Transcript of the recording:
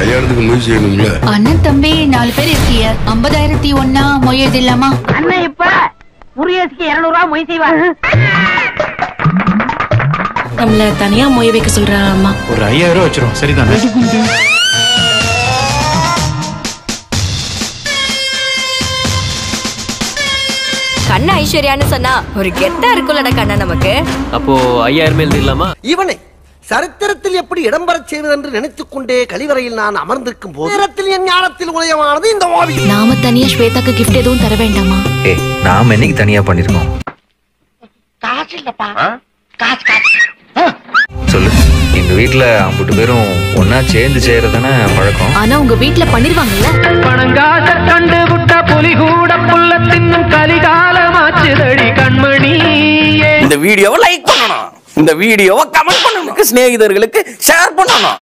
கல்யாணத்துக்கு முயற்சி செய்யணும்ல அண்ணன் தம்பி நாலு பேர் இருக்கிய ஐம்பதாயிரத்தி ஒன்னா மொய்யது இல்லாமா அண்ணன் இப்ப முருகேசுக்கு இருநூறு ரூபா மொய் செய்வார் நம்மள தனியா மொய் வைக்க சொல்றா அம்மா ஒரு ஐயாயிரம் ரூபா வச்சிரும் சரிதானே கண்ண ஐஸ்வர்யான்னு சொன்னா ஒரு கெத்தா இருக்குல்லடா கண்ணா நமக்கு அப்போ ஐயாயிரம் எழுதிடலாமா இவனை சரித்திரத்தில் எப்படி இடம்பெறச் செய்வது என்று நினைத்துக் கொண்டே கழிவறையில் நான் அமர்ந்திருக்கும் போது நேரத்தில் என் ஞானத்தில் உதயமானது இந்த ஓவியம் நாம தனியா ஸ்வேதாக்கு கிஃப்ட் எதுவும் தர வேண்டாமா ஏய் நாம என்னைக்கு தனியா பண்ணிருக்கோம் சொல்லு எங்க வீட்ல அம்புட்டு பேரும் ஒன்னா சேர்ந்து செய்யறதுதானே பழக்கம் ஆனா உங்க வீட்ல பண்ணிருவாங்கல்ல பணங்காச கண்டு விட்ட புலி கூட புள்ள தின்னும் கலிகாலமாச்சுதடி கண்மணி இந்த வீடியோவை லைக் பண்ணணும் இந்த வீடியோவை கமெண்ட் பண்ணணும் சிநேகிதர்களுக்கு ஷேர் பண்ணணும்